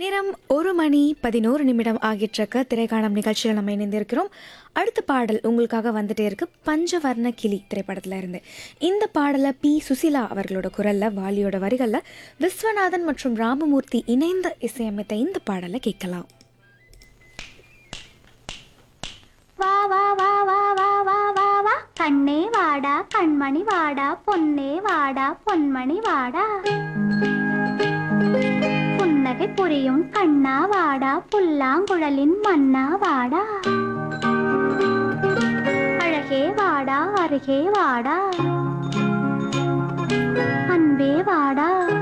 நேரம் ஒரு மணி பதினோரு நிமிடம் ஆகிட்டிருக்க திரைக்காணம் நிகழ்ச்சியில் நம்ம இணைந்திருக்கிறோம் அடுத்த பாடல் உங்களுக்காக வந்துட்டே இருக்கு பஞ்சவர்ண கிளி திரைப்படத்துல இருந்து இந்த பாடலை பி சுசிலா அவர்களோட குரல்ல வாலியோட வரிகளில் விஸ்வநாதன் மற்றும் ராமமூர்த்தி இணைந்த இசையமைத்த இந்த பாடலை கேட்கலாம் வா வா வா வா வா வா வா வா கண்ணே வாடா கண்மணி வாடா பொன்னே வாடா பொன்மணி வாடா புன்னகை புரியும் கண்ணா வாடா புல்லாங்குழலின் மன்னா வாடா அழகே வாடா அருகே வாடா அன்பே வாடா